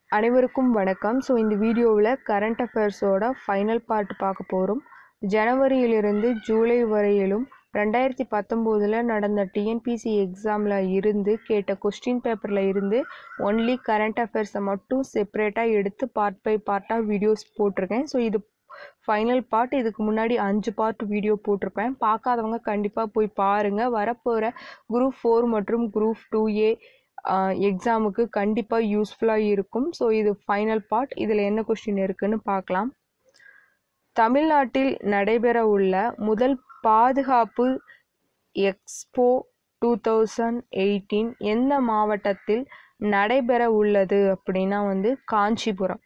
அனைவருக்கும் வணக்கம் ஸோ இந்த வீடியோவில் கரண்ட் அஃபேர்ஸோட ஃபைனல் பார்ட் பார்க்க போகிறோம் ஜனவரியிலிருந்து ஜூலை வரையிலும் ரெண்டாயிரத்தி பத்தொம்போதில் நடந்த டிஎன்பிசி எக்ஸாமில் இருந்து கேட்ட கொஸ்டின் பேப்பரில் இருந்து ஒன்லி கரண்ட் அஃபேர்ஸை மட்டும் செப்பரேட்டாக எடுத்து பார்ட் பை பார்ட்டாக வீடியோஸ் போட்டிருக்கேன் ஸோ இது ஃபைனல் பார்ட் இதுக்கு முன்னாடி அஞ்சு பார்ட் வீடியோ போட்டிருப்பேன் பார்க்காதவங்க கண்டிப்பாக போய் பாருங்கள் வரப்போகிற குரூப் ஃபோர் மற்றும் குரூப் டூ ஏ எக்ஸாமுக்கு கண்டிப்பாக யூஸ்ஃபுல்லாக இருக்கும் ஸோ இது ஃபைனல் பார்ட் இதில் என்ன கொஸ்டின் இருக்குன்னு பார்க்கலாம் தமிழ்நாட்டில் நடைபெற உள்ள முதல் பாதுகாப்பு எக்ஸ்போ டூ தௌசண்ட் எயிட்டீன் எந்த மாவட்டத்தில் நடைபெற உள்ளது அப்படின்னா வந்து காஞ்சிபுரம்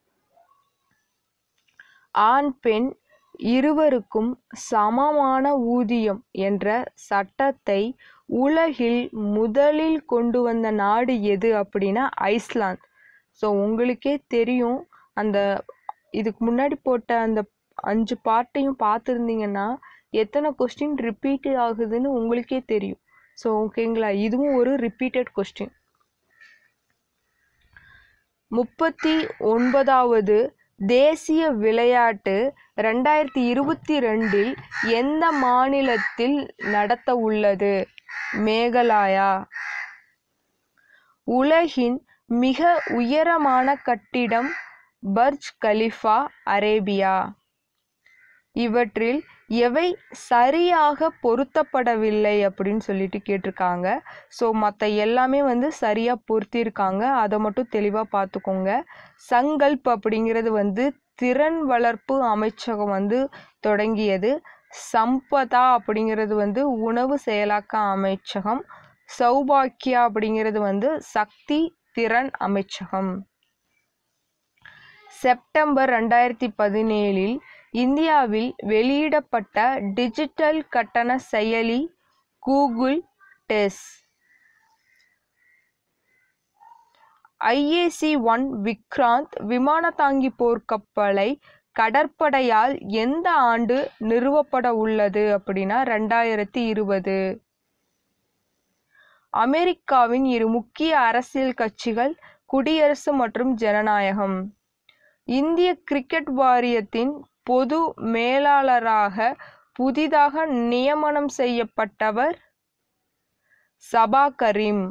ஆண் பெண் இருவருக்கும் சமமான ஊதியம் என்ற சட்டத்தை உலகில் முதலில் கொண்டு வந்த நாடு எது அப்படின்னா ஐஸ்லாந்து ஸோ உங்களுக்கே தெரியும் அந்த இதுக்கு முன்னாடி போட்ட அந்த அஞ்சு பார்ட்டையும் பார்த்துருந்தீங்கன்னா எத்தனை கொஸ்டின் ரிப்பீட் ஆகுதுன்னு உங்களுக்கே தெரியும் ஸோ ஓகேங்களா இதுவும் ஒரு ரிப்பீட்டட் கொஸ்டின் முப்பத்தி ஒன்பதாவது தேசிய விளையாட்டு ரெண்டாயிரத்தி இருபத்தி ரெண்டில் எந்த மாநிலத்தில் நடத்த உள்ளது மேகலாயா உலகின் மிக உயரமான கட்டிடம் பர்ஜ் கலிஃபா அரேபியா இவற்றில் எவை சரியாக பொருத்தப்படவில்லை அப்படின்னு சொல்லிட்டு கேட்டிருக்காங்க ஸோ மற்ற எல்லாமே வந்து சரியாக பொருத்தியிருக்காங்க அதை மட்டும் தெளிவாக பார்த்துக்கோங்க சங்கல்ப் அப்படிங்கிறது வந்து திறன் வளர்ப்பு அமைச்சகம் வந்து தொடங்கியது சம்பதா அப்படிங்கிறது வந்து உணவு செயலாக்க அமைச்சகம் சௌபாக்கியா அப்படிங்கிறது வந்து சக்தி திறன் அமைச்சகம் செப்டம்பர் ரெண்டாயிரத்தி பதினேழில் இந்தியாவில் வெளியிடப்பட்ட டிஜிட்டல் கட்டண செயலி Google Tez IAC one Vikrant விமானத்தாங்கி போர்க்கப்பலை கடற்படையால் எந்த ஆண்டு நிறுவப்பட உள்ளது அப்படின்னா ரெண்டாயிரத்தி இருபது அமெரிக்காவின் இரு முக்கிய அரசியல் கட்சிகள் குடியரசு மற்றும் ஜனநாயகம் இந்திய கிரிக்கெட் வாரியத்தின் பொது மேலாளராக புதிதாக நியமனம் செய்யப்பட்டவர் சபா கரீம்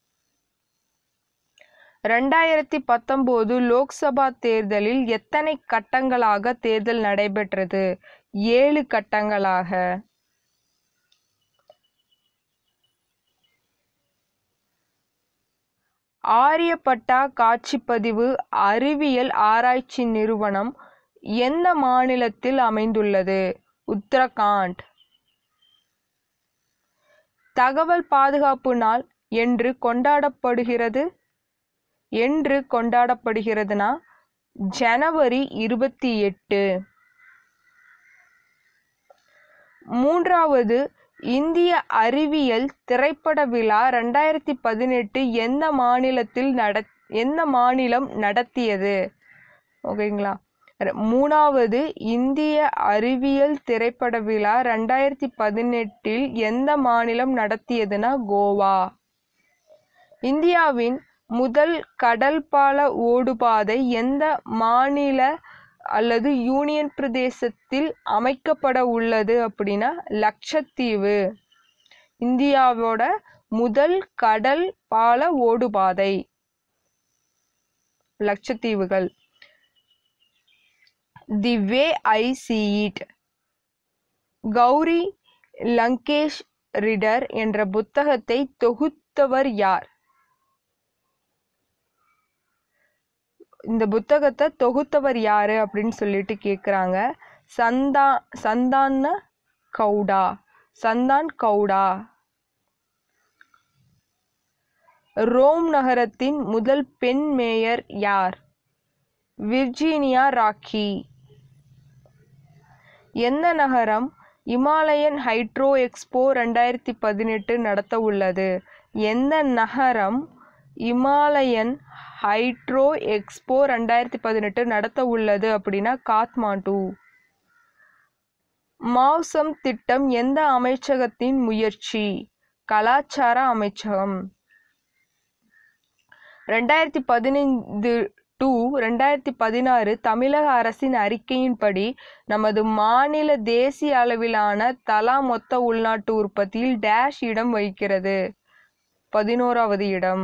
ரெண்டாயிரத்தி பத்தொம்போது லோக்சபா தேர்தலில் எத்தனை கட்டங்களாக தேர்தல் நடைபெற்றது ஏழு கட்டங்களாக ஆரியப்பட்டா காட்சிப்பதிவு அறிவியல் ஆராய்ச்சி நிறுவனம் எந்த மாநிலத்தில் அமைந்துள்ளது உத்தரகாண்ட் தகவல் பாதுகாப்பு நாள் என்று கொண்டாடப்படுகிறது என்று கொண்டாடப்படுகிறதுனா ஜனவரி இருபத்தி எட்டு மூன்றாவது இந்திய அறிவியல் திரைப்பட விழா ரெண்டாயிரத்தி பதினெட்டு எந்த மாநிலத்தில் நட எந்த மாநிலம் நடத்தியது ஓகேங்களா மூணாவது இந்திய அறிவியல் திரைப்பட விழா ரெண்டாயிரத்தி பதினெட்டில் எந்த மாநிலம் நடத்தியதுன்னா கோவா இந்தியாவின் முதல் கடல் பால ஓடுபாதை எந்த மாநில அல்லது யூனியன் பிரதேசத்தில் அமைக்கப்பட உள்ளது அப்படின்னா லட்சத்தீவு இந்தியாவோட முதல் கடல் பால ஓடுபாதை லட்சத்தீவுகள் the way I see it Gauri Lankesh reader என்ற புத்தகத்தை தொகுத்தவர் யார் இந்த புத்தகத்தை தொகுத்தவர் யாரு அப்படின்னு சொல்லிட்டு கேட்குறாங்க சந்தா சந்தான கவுடா சந்தான் கவுடா ரோம் நகரத்தின் முதல் பெண் மேயர் யார் விர்ஜீனியா ராக்கி எந்த நகரம் இமாலயன் ஹைட்ரோ எக்ஸ்போ ரெண்டாயிரத்தி பதினெட்டு நடத்த உள்ளது எந்த நகரம் இமாலயன் ஹைட்ரோ எக்ஸ்போ ரெண்டாயிரத்தி பதினெட்டு நடத்த உள்ளது அப்படின்னா காத்மாண்டு மாவ்சம் திட்டம் எந்த அமைச்சகத்தின் முயற்சி கலாச்சார அமைச்சகம் ரெண்டாயிரத்தி பதினைந்து டு ரெண்டாயிரத்தி பதினாறு தமிழக அரசின் அறிக்கையின்படி நமது மாநில தேசிய அளவிலான தலா மொத்த உள்நாட்டு உற்பத்தியில் டேஷ் இடம் வகிக்கிறது பதினோராவது இடம்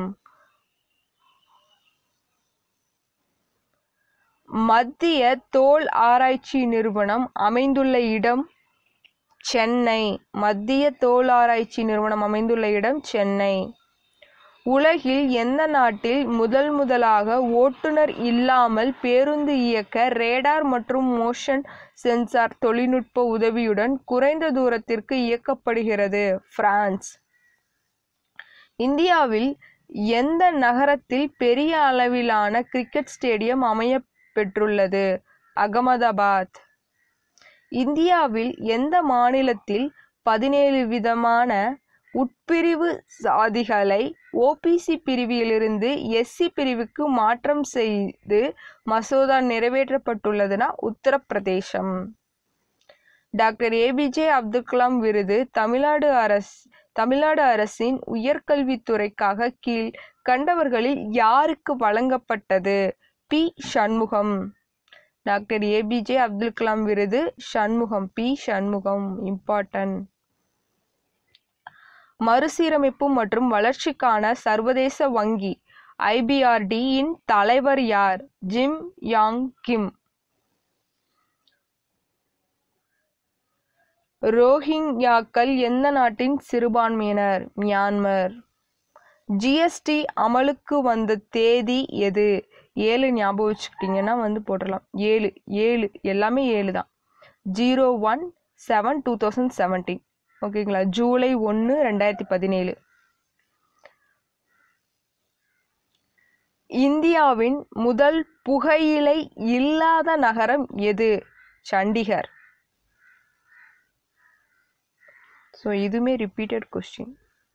மத்திய தோல் ஆராய்ச்சி நிறுவனம் அமைந்துள்ள இடம் சென்னை மத்திய தோல் ஆராய்ச்சி நிறுவனம் அமைந்துள்ள இடம் சென்னை உலகில் எந்த நாட்டில் முதல் முதலாக ஓட்டுநர் இல்லாமல் பேருந்து இயக்க ரேடார் மற்றும் மோஷன் சென்சார் தொழில்நுட்ப உதவியுடன் குறைந்த தூரத்திற்கு இயக்கப்படுகிறது பிரான்ஸ் இந்தியாவில் எந்த நகரத்தில் பெரிய அளவிலான கிரிக்கெட் ஸ்டேடியம் அமைய பெற்றுள்ளது அகமதாபாத் இந்தியாவில் எந்த மாநிலத்தில் பதினேழு விதமான உட்பிரிவு சாதிகளை ஓபிசி பிரிவிலிருந்து எஸ்சி பிரிவுக்கு மாற்றம் செய்து மசோதா நிறைவேற்றப்பட்டுள்ளதுன்னா உத்தரப்பிரதேசம் டாக்டர் ஏபிஜே அப்துல் கலாம் விருது தமிழ்நாடு அரசு தமிழ்நாடு அரசின் உயர்கல்வித்துறைக்காக கீழ் கண்டவர்களில் யாருக்கு வழங்கப்பட்டது P Shanmugam doctor APJ Abdul Kalam விருது சண்முகம் பி சண்முகம் இம்பார்ட்டன்ட் மறுசீரமைப்பு மற்றும் வளர்ச்சிக்கான சர்வதேச வங்கி ஐபிஆர்டி இன் தலைவர் யார் ஜிம் யாங் கிம் ரோஹிங்யாக்கள் எந்த நாட்டின் சிறுபான்மையினர் மியான்மர் ஜிஎஸ்டி அமலுக்கு வந்த தேதி எது ஏழு ஞாபகம் வச்சுக்கிட்டிங்கன்னா வந்து போட்டுடலாம் ஏழு ஏழு எல்லாமே ஏழு தான் zero one seven two thousand seventeen ஓகேங்களா ஜூலை ஒன்று ரெண்டாயிரத்தி பதினேழு இந்தியாவின் முதல் புகையிலை இல்லாத நகரம் எது சண்டிகர் ஸோ இதுவுமே ரிப்பீட்டட் கொஸ்டின்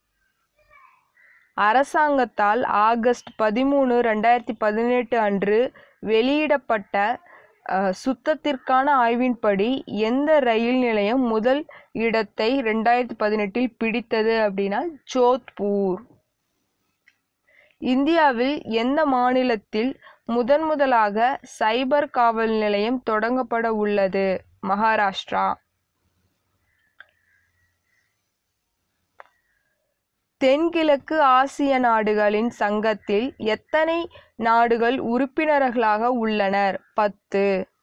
அரசாங்கத்தால் ஆகஸ்ட் பதிமூணு ரெண்டாயிரத்தி பதினெட்டு அன்று வெளியிடப்பட்ட அஹ், சுத்தத்திற்கான ஆய்வின்படி எந்த ரயில் நிலையம் முதல் இடத்தை ரெண்டாயிரத்தி பதினெட்டில் பிடித்தது அப்படின்னா ஜோத்பூர் இந்தியாவில் எந்த மாநிலத்தில் முதன் முதலாக சைபர் காவல் நிலையம் தொடங்கப்பட உள்ளது மகாராஷ்டிரா தென்கிழக்கு ஆசிய நாடுகளின் சங்கத்தில் எத்தனை நாடுகள் உறுப்பினர்களாக உள்ளனர் பத்து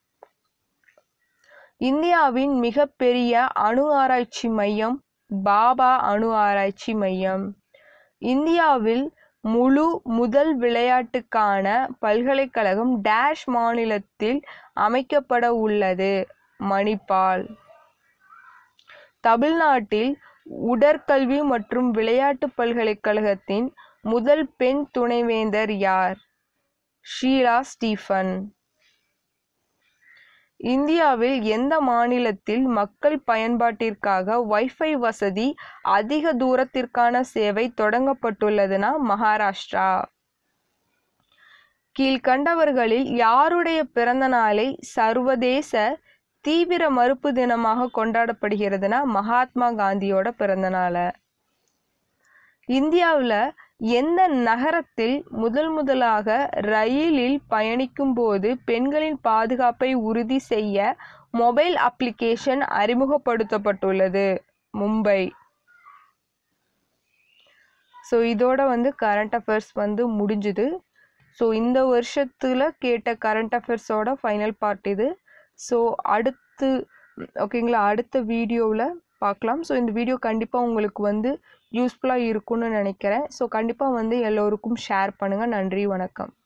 இந்தியாவின் மிகப்பெரிய அணு ஆராய்ச்சி மையம் பாபா அணு ஆராய்ச்சி மையம் இந்தியாவில் முழு முதல் விளையாட்டுக்கான பல்கலைக்கழகம் டேஷ் மாநிலத்தில் அமைக்கப்பட உள்ளது மணிப்பால் தமிழ்நாட்டில் உடற்கல்வி மற்றும் விளையாட்டு பல்கலைக்கழகத்தின் முதல் பெண் துணைவேந்தர் யார் ஷீலா ஸ்டீஃபன் இந்தியாவில் எந்த மாநிலத்தில் மக்கள் பயன்பாட்டிற்காக வைஃபை வசதி அதிக தூரத்திற்கான சேவை தொடங்கப்பட்டுள்ளதுன்னா மகாராஷ்டிரா கீழ்கண்டவர்களில் யாருடைய பிறந்த நாளை சர்வதேச தீவிர மறுப்பு தினமாக கொண்டாடப்படுகிறதுனா மகாத்மா காந்தியோட பிறந்த நாளை இந்தியாவில் எந்த நகரத்தில் முதல் முதலாக ரயிலில் பயணிக்கும் போது பெண்களின் பாதுகாப்பை உறுதி செய்ய மொபைல் அப்ளிகேஷன் அறிமுகப்படுத்தப்பட்டுள்ளது மும்பை ஸோ இதோட வந்து கரண்ட் அஃபேர்ஸ் வந்து முடிஞ்சுது ஸோ இந்த வருஷத்தில் கேட்ட கரண்ட் அஃபேர்ஸோட ஃபைனல் பார்ட் இது ஸோ அடுத்து ஓகேங்களா அடுத்த வீடியோவில் பார்க்கலாம் ஸோ இந்த வீடியோ கண்டிப்பாக உங்களுக்கு வந்து யூஸ்ஃபுல்லாக இருக்கும்னு நினைக்கிறேன் ஸோ கண்டிப்பாக வந்து எல்லோருக்கும் ஷேர் பண்ணுங்கள் நன்றி வணக்கம்